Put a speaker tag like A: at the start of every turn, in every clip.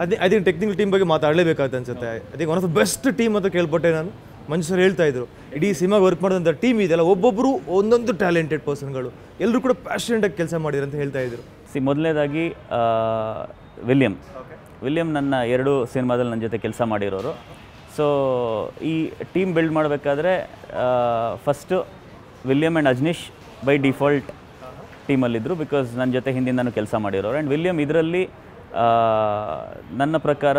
A: ಅದೇ I think technical team ಬಗ್ಗೆ ಮಾತಾಡಲೇಬೇಕಾಗುತ್ತೆ ಅನ್ಸುತ್ತೆ I think one of the best team ಅಂತ ಕೇಳ್ಪಟ್ಟೆ ನಾನು ಮಂಜು ಸರ್ ಹೇಳ್ತಾ ಇದ್ರು ಇಡೀ ಸಿನಿಮಾಗೆ ವರ್ಕ್ ಮಾಡಿದಂಥ ಟೀಮ್ ಇದೆಯಲ್ಲ ಒಬ್ಬೊಬ್ಬರು ಒಂದೊಂದು ಟ್ಯಾಲೆಂಟೆಡ್ ಪರ್ಸನ್ಗಳು ಎಲ್ಲರೂ ಕೂಡ ಪ್ಯಾಷನೆಟಾಗಿ ಕೆಲಸ ಮಾಡಿದ್ರು ಅಂತ ಹೇಳ್ತಾ ಇದ್ರು
B: ಸಿ ಮೊದಲನೇದಾಗಿ ವಿಲಿಯಮ್ ವಿಲಿಯಮ್ ನನ್ನ ಎರಡು ಸಿನಿಮಾದಲ್ಲಿ ನನ್ನ ಜೊತೆ ಕೆಲಸ ಮಾಡಿರೋರು ಸೊ ಈ ಟೀಮ್ ಬಿಲ್ಡ್ ಮಾಡಬೇಕಾದ್ರೆ first William and Ajneesh by default ಟೀಮಲ್ಲಿದ್ದರು ಬಿಕಾಸ್ ನನ್ನ ಜೊತೆ ಹಿಂದಿಂದನೂ ಕೆಲಸ ಮಾಡಿರೋರು ಆ್ಯಂಡ್ ವಿಲಿಯಮ್ ಇದರಲ್ಲಿ ನನ್ನ ಪ್ರಕಾರ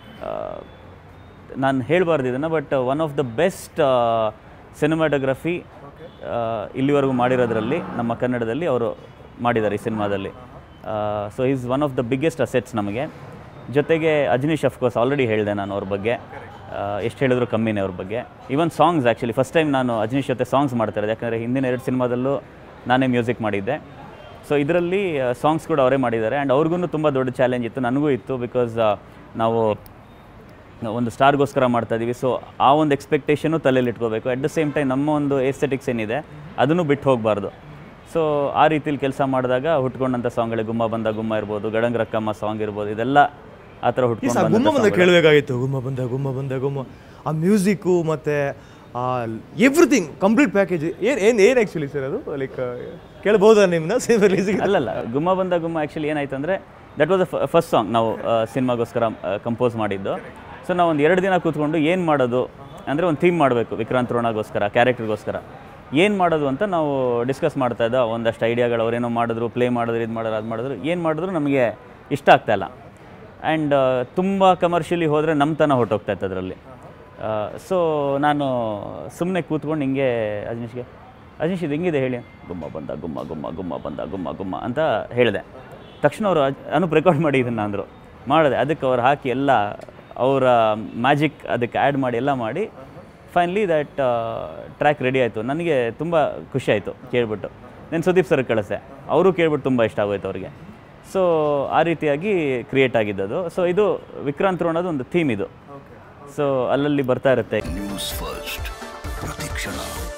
B: ನಾನು ಹೇಳಬಾರ್ದು ಇದನ್ನು but one of the best cinematography ಇಲ್ಲಿವರೆಗೂ ಮಾಡಿರೋದ್ರಲ್ಲಿ ನಮ್ಮ ಕನ್ನಡದಲ್ಲಿ ಅವರು ಮಾಡಿದ್ದಾರೆ ಈ ಸಿನಿಮಾದಲ್ಲಿ so is one of the biggest assets ನಮಗೆ ಜೊತೆಗೆ ಅಜ್ನೀಶ್ ಅಫ್ಕೋರ್ಸ್ ಆಲ್ರೆಡಿ ಹೇಳಿದೆ ನಾನು ಅವ್ರ ಬಗ್ಗೆ ಎಷ್ಟು ಹೇಳಿದ್ರು ಕಮ್ಮಿನೇ ಅವ್ರ ಬಗ್ಗೆ even songs actually first time ನಾನು ಅಜ್ನೀಶ್ ಜೊತೆ ಸಾಂಗ್ಸ್ ಮಾಡ್ತಾ ಇರೋದು ಯಾಕಂದರೆ ಹಿಂದಿನ ಎರಡು ಸಿನಿಮಾದಲ್ಲೂ ನಾನೇ ಮ್ಯೂಸಿಕ್ ಮಾಡಿದ್ದೆ ಸೊ ಇದರಲ್ಲಿ ಸಾಂಗ್ಸ್ ಕೂಡ ಅವರೇ ಮಾಡಿದ್ದಾರೆ ಆ್ಯಂಡ್ ಅವ್ರಿಗೂ ತುಂಬ ದೊಡ್ಡ ಚಾಲೆಂಜ್ ಇತ್ತು ನನಗೂ ಇತ್ತು ಬಿಕಾಸ್ ನಾವು ಒಂದು ಸ್ಟಾರ್ಗೋಸ್ಕರ ಮಾಡ್ತಾ ಇದ್ದೀವಿ ಸೊ ಆ ಒಂದು ಎಕ್ಸ್ಪೆಕ್ಟೇಷನು ತಲೆಯಲ್ಲಿ ಇಟ್ಕೋಬೇಕು ಅಟ್ ದ ಸೇಮ್ ಟೈಮ್ ನಮ್ಮ ಒಂದು ಏಸ್ಥೆಟಿಕ್ಸ್ ಏನಿದೆ ಅದನ್ನು ಬಿಟ್ಟು ಹೋಗಬಾರ್ದು ಸೊ ಆ ರೀತಿಲಿ ಕೆಲಸ ಮಾಡಿದಾಗ ಹುಟ್ಕೊಂಡಂಥ ಸಾಂಗ್ಗಳು ಗುಮ್ಮ ಬಂದ ಗುಮ್ಮ ಇರ್ಬೋದು ಗಡಂಗ್ ರಕ್ಕಮ್ಮ ಸಾಂಗ್ ಇರ್ಬೋದು ಇದೆಲ್ಲ ಆ ಥರ
A: ಈ
B: ಹುಟ್ಕೊಂಡು
A: ಸಹ ಗುಮ್ಮ
B: ಬಂದಂಥ
A: ಬಂದ ಕೇಳಬೇಕಾಗಿತ್ತು ಗುಮ್ಮ ಬಂದ ಗುಮ್ಮ ಬಂದ ಗುಮ್ಮ ಆ ಮ್ಯೂಸಿಕ್ಕು ಮತ್ತು ಆ ಎವ್ರಿಥಿಂಗ್ ಕಂಪ್ಲೀಟ್ ಪ್ಯಾಕೇಜ್ ಏನು ಏನು ಏನು ಆ್ಯಕ್ಚುಲಿ ಸರ್ ಅದು ಲೈಕ್ ಕೇಳ್ಬೋದಾ ನಿಮ್ಮನ್ನ ಸೇಮ್ ರಿಲೀಸಿಗೆ
B: ಅಲ್ಲಲ್ಲ ಗುಮ್ಮ ಬಂದ ಗುಮ್ಮ ಆ್ಯಕ್ಚುಲಿ ಏನಾಯ್ತು ಅಂದರೆ that was the first song ನಾವು ಸಿನಿಮಾಗೋಸ್ಕರ ಕಂಪೋಸ್ ಮಾಡಿದ್ದು ಸೊ ನಾವು ಒಂದು ಎರಡು ದಿನ ಕೂತ್ಕೊಂಡು ಏನು ಮಾಡೋದು ಅಂದರೆ ಒಂದು ಥೀಮ್ ಮಾಡಬೇಕು ವಿಕ್ರಾಂತ್ ರೋಣಗೋಸ್ಕರ ಕ್ಯಾರೆಕ್ಟರ್ಗೋಸ್ಕರ ಏನು ಮಾಡೋದು ಅಂತ ನಾವು ಡಿಸ್ಕಸ್ ಮಾಡ್ತಾ ಇದ್ದ ಒಂದಷ್ಟು ಐಡಿಯಾಗಳು ಅವ್ರೇನೋ ಮಾಡಿದ್ರು ಪ್ಲೇ ಮಾಡಿದ್ರು ಇದು ಮಾಡಿದ್ರು ಅದು ಮಾಡಿದ್ರು ಏನು ಮಾಡಿದ್ರು ನಮಗೆ ಇಷ್ಟ ಆಗ್ತಾ ಇಲ್ಲ ಆ್ಯಂಡ್ ತುಂಬ ಕಮರ್ಷಿಯಲಿ ಹೋದರೆ ನಮ್ಮ ತನ ಹೊರಟೋಗ್ತಾ ಇತ್ತು ಅದರಲ್ಲಿ ಸೊ ನಾನು ಸುಮ್ಮನೆ ಕೂತ್ಕೊಂಡು ಹಿಂಗೆ ಅಜ್ನೀಶ್ಗೆ ಅಜ್ನೀಶ್ ಇದು ಹೆಂಗಿದೆ ಹೇಳಿ ಗುಮ್ಮ ಬಂದ ಗುಮ್ಮ ಗುಮ್ಮ ಗುಮ್ಮ ಬಂದ ಗುಮ್ಮ ಗುಮ್ಮ ಅಂತ ಹೇಳಿದೆ ತಕ್ಷಣ ಅವರು ಅನುಪ್ ರೆಕಾರ್ಡ್ ಮಾಡಿ ಇದನ್ನು ಅಂದರು ಮಾಡಿದೆ ಅದಕ್ಕೆ ಅವ್ರು ಹಾಕಿ ಎಲ್ಲ ಅವರ ಮ್ಯಾಜಿಕ್ ಅದಕ್ಕೆ ಆ್ಯಡ್ ಮಾಡಿ ಎಲ್ಲ ಮಾಡಿ ಫೈನಲಿ ದ್ಯಾಟ್ ಟ್ರ್ಯಾಕ್ ರೆಡಿ ಆಯಿತು ನನಗೆ ತುಂಬ ಖುಷಿ ಆಯಿತು ಕೇಳ್ಬಿಟ್ಟು ನಾನು ಸುದೀಪ್ ಸರ್ ಕಳಿಸ್ದೆ ಅವರು ಕೇಳ್ಬಿಟ್ಟು ತುಂಬ ಇಷ್ಟ ಆಗೋಯ್ತು ಅವ್ರಿಗೆ ಸೊ ಆ ರೀತಿಯಾಗಿ ಕ್ರಿಯೇಟ್ ಆಗಿದ್ದದು ಸೊ ಇದು ವಿಕ್ರಾಂತ್ ರೋಣದು ಒಂದು ಥೀಮ್ ಇದು ಸೊ ಅಲ್ಲಲ್ಲಿ ಬರ್ತಾ ಇರುತ್ತೆ
C: ನ್ಯೂಸ್ ಫಸ್ಟ್ ಪ್ರತಿಕ್ಷಣ